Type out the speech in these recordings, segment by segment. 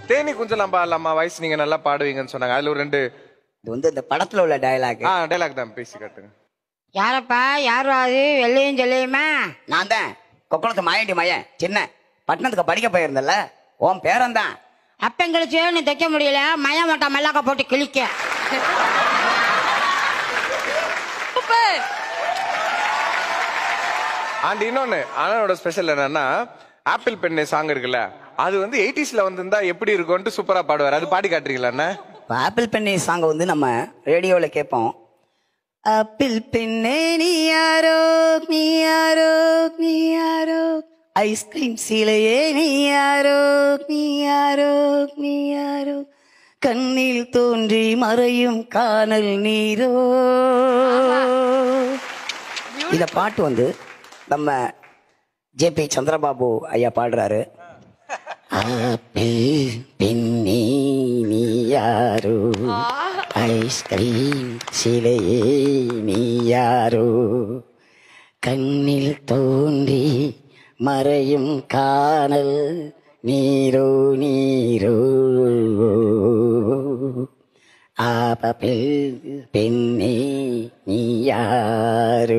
தேனி குஞ்சலாம் பாடலாமா வயசு நீங்க நல்லா பாடுவீங்கன்னு சொன்னாங்க அதுல ஒரு ரெண்டு இது வந்து இந்த படத்துல உள்ள டயலாக் ஆ டைலாக் தான் பேசி காட்டுங்க யாரப்பா யாரு அது வெள்ளையும் சொல்லியுமா நான் தான் கொக்கணத்து மாயண்டி மயன் சின்ன பட்டணத்துக்கு படிக்க போயிருந்தல்ல உன் பேரன் தான் அப்பன் கழிச்சு நீ தைக்க முடியல மய மட்டை மல்லாக்க போட்டு கிழிக்க அண்ட் இன்னொன்னு அண்ணனோட ஸ்பெஷல் என்னன்னா ஆப்பிள் பெண்ணு சாங் இருக்குல்ல அது வந்து எயிட்டிஸ்ல வந்திருந்தா எப்படி இருக்கும்னு சூப்பரா பாடுவார் அது பாடி காட்டுறீங்களா அண்ணா ஆப்பிள் பெண்ணே சாங் வந்து நம்ம ரேடியோவில் கேட்போம் ஆப்பிள் பெண்ணே நீ யாரோ நீ யாரோ நீ யாரோ ஐஸ்கிரீம் சீலையே நீ யாரோ நீ யாரோ நீ யாரோ கண்ணில் தோன்றி மறையும் காணல் நீரோ இந்த பாட்டு வந்து நம்ம ஜேபி சந்திரபாபு ஐயா பாடுறாரு ஆப்பிள் பெண்ணே நீ யாரோ ஐஸ்கிரீம் சிலையே நீ யாரோ கண்ணில் தோன்றி மறையும் காணல் நீரோ நீரோ ஆப்பிள் பெண்ணே நீ யாரோ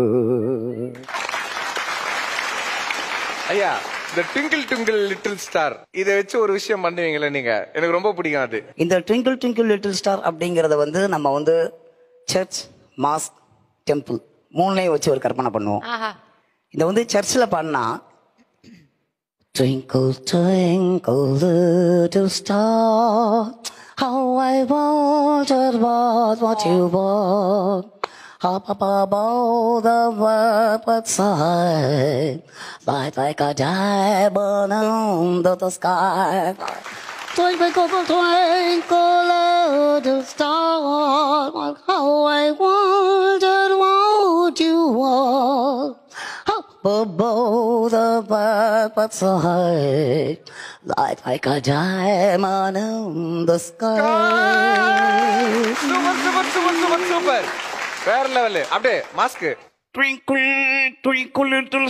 ஐயா இந்த ட்விங்கிள் ட்விங்கிள் லிட்டில் ஸ்டார் இதை வச்சு ஒரு விஷயம் பண்ணுவீங்களே நீங்க எனக்கு ரொம்ப பிடிக்கும் அது இந்த ட்விங்கிள் ட்விங்கிள் லிட்டில் ஸ்டார் அப்படிங்கிறத வந்து நம்ம வந்து சர்ச் மாஸ்க் டெம்பிள் மூணுலையும் வச்சு ஒரு கற்பனை பண்ணுவோம் இந்த வந்து சர்ச்சில் பாடினா Twinkle, twinkle, little star, how I wondered what, what you want. Up, up above the world side, light like a diamond under the sky. Twinkle, twinkle, little star, how I wondered what you want. Up above the world side, light like a diamond in the sky. Super super super super super வேற level அப்படியே mass Twinkle, twinkle, little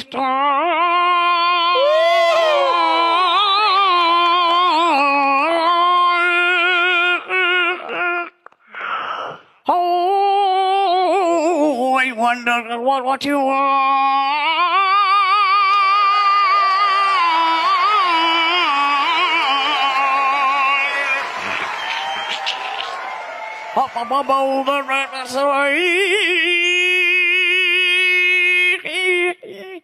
star. Oh, I wonder what, what you are. Up above the riverside.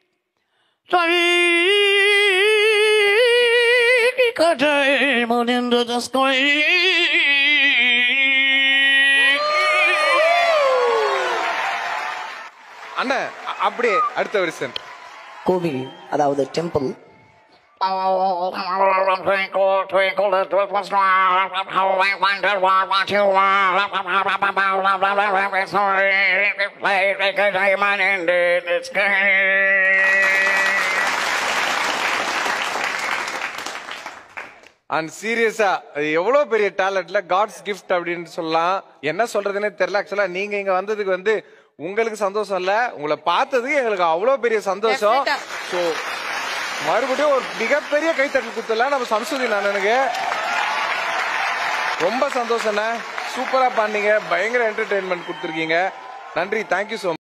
Take a diamond into the sky. அண்ணன் அ- அப்படியே அடுத்த வருஷன் கோவில் அதாவது temple Twinkle, twinkle, little star, how I wonder what, what you are. Like a diamond in the sky. And சீரியஸா அது எவ்வளவு பெரிய டேலண்ட்ல காட்ஸ் கிஃப்ட் அப்படின்னு சொல்லலாம் என்ன சொல்றதுன்னே தெரியல ஆக்சுவலா நீங்க இங்க வந்ததுக்கு வந்து உங்களுக்கு சந்தோஷம் இல்ல உங்களை பார்த்ததுக்கு எங்களுக்கு அவ்வளவு பெரிய சந்தோஷம் ஸோ மறுபடியும் ஒரு மிகப்பெரிய கைத்தட்டல் குத்தலாம் நம்ம சம்சுதி அண்ணனுக்கு ரொம்ப சந்தோஷம்ண்ணே சூப்பரா பண்ணீங்க பயங்கர என்டர்டைன்மெண்ட் கொடுத்துருக்கீங்க நன்றி தேங்க்யூ ஸோ